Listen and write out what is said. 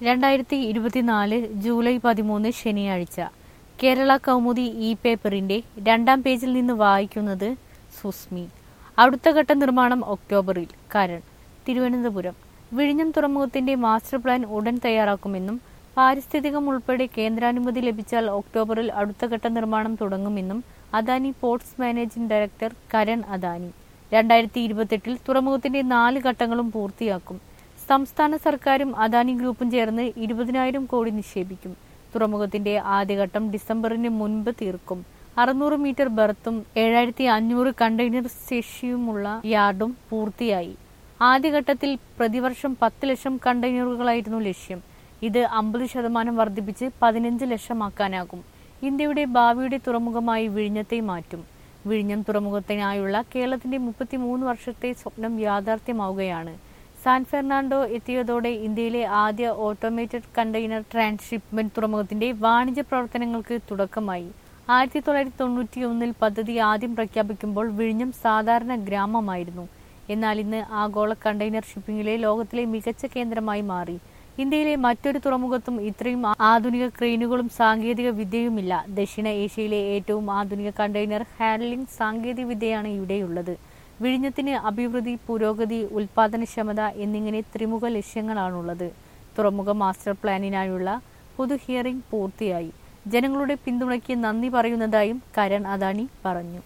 രണ്ടായിരത്തി ഇരുപത്തിനാല് ജൂലൈ പതിമൂന്ന് ശനിയാഴ്ച കേരള കൗമുദി ഇ പേപ്പറിന്റെ രണ്ടാം പേജിൽ നിന്ന് വായിക്കുന്നത് സുസ്മി അടുത്ത ഘട്ട നിർമ്മാണം ഒക്ടോബറിൽ കരൺ തിരുവനന്തപുരം വിഴിഞ്ഞം തുറമുഖത്തിന്റെ മാസ്റ്റർ പ്ലാൻ ഉടൻ തയ്യാറാക്കുമെന്നും പാരിസ്ഥിതികം ഉൾപ്പെടെ കേന്ദ്രാനുമതി ലഭിച്ചാൽ ഒക്ടോബറിൽ അടുത്ത ഘട്ട നിർമ്മാണം തുടങ്ങുമെന്നും Adani ports managing director Karan Adani രണ്ടായിരത്തി ഇരുപത്തെട്ടിൽ തുറമുഖത്തിന്റെ നാല് ഘട്ടങ്ങളും പൂർത്തിയാക്കും സംസ്ഥാന സർക്കാരും അദാനി ഗ്രൂപ്പും ചേർന്ന് ഇരുപതിനായിരം കോടി നിക്ഷേപിക്കും തുറമുഖത്തിന്റെ ആദ്യഘട്ടം ഡിസംബറിന് മുൻപ് തീർക്കും അറുന്നൂറ് മീറ്റർ ബർത്തും ഏഴായിരത്തി അഞ്ഞൂറ് കണ്ടെയ്നർ ശേഷിയുമുള്ള യാർഡും പൂർത്തിയായി ആദ്യഘട്ടത്തിൽ പ്രതിവർഷം പത്ത് ലക്ഷം കണ്ടെയ്നറുകളായിരുന്നു ലക്ഷ്യം ഇത് അമ്പത് ശതമാനം വർദ്ധിപ്പിച്ച് പതിനഞ്ച് ലക്ഷമാക്കാനാകും ഇന്ത്യയുടെ ഭാവിയുടെ തുറമുഖമായി വിഴിഞ്ഞത്തെ മാറ്റും വിഴിഞ്ഞം തുറമുഖത്തിനായുള്ള കേരളത്തിന്റെ മുപ്പത്തിമൂന്ന് വർഷത്തെ സ്വപ്നം യാഥാർത്ഥ്യമാവുകയാണ് സാൻ ഫെർണാണ്ടോ എത്തിയതോടെ ഇന്ത്യയിലെ ആദ്യ ഓട്ടോമേറ്റഡ് കണ്ടെയ്നർ ട്രാൻസ്ഷിപ്മെന്റ് തുറമുഖത്തിന്റെ വാണിജ്യ പ്രവർത്തനങ്ങൾക്ക് തുടക്കമായി ആയിരത്തി തൊള്ളായിരത്തി തൊണ്ണൂറ്റി ഒന്നിൽ പദ്ധതി ആദ്യം പ്രഖ്യാപിക്കുമ്പോൾ വിഴിഞ്ഞം സാധാരണ ഗ്രാമമായിരുന്നു എന്നാൽ ഇന്ന് ആഗോള കണ്ടെയ്നർ ഷിപ്പിംഗിലെ ലോകത്തിലെ മികച്ച കേന്ദ്രമായി മാറി ഇന്ത്യയിലെ മറ്റൊരു തുറമുഖത്തും ഇത്രയും ആധുനിക ക്രെയിനുകളും സാങ്കേതിക വിദ്യയുമില്ല ദക്ഷിണ ഏഷ്യയിലെ ഏറ്റവും ആധുനിക കണ്ടെയ്നർ ഹാൻഡ്ലിംഗ് സാങ്കേതിക വിദ്യയാണ് ഇവിടെയുള്ളത് വിഴിഞ്ഞത്തിന് അഭിവൃദ്ധി പുരോഗതി ഉൽപാദനക്ഷമത എന്നിങ്ങനെ ത്രിമുഖ ലക്ഷ്യങ്ങളാണുള്ളത് തുറമുഖ മാസ്റ്റർ പ്ലാനിനായുള്ള പൊതു ഹിയറിംഗ് പൂർത്തിയായി ജനങ്ങളുടെ പിന്തുണയ്ക്ക് നന്ദി പറയുന്നതായും കരൺ അദാനി പറഞ്ഞു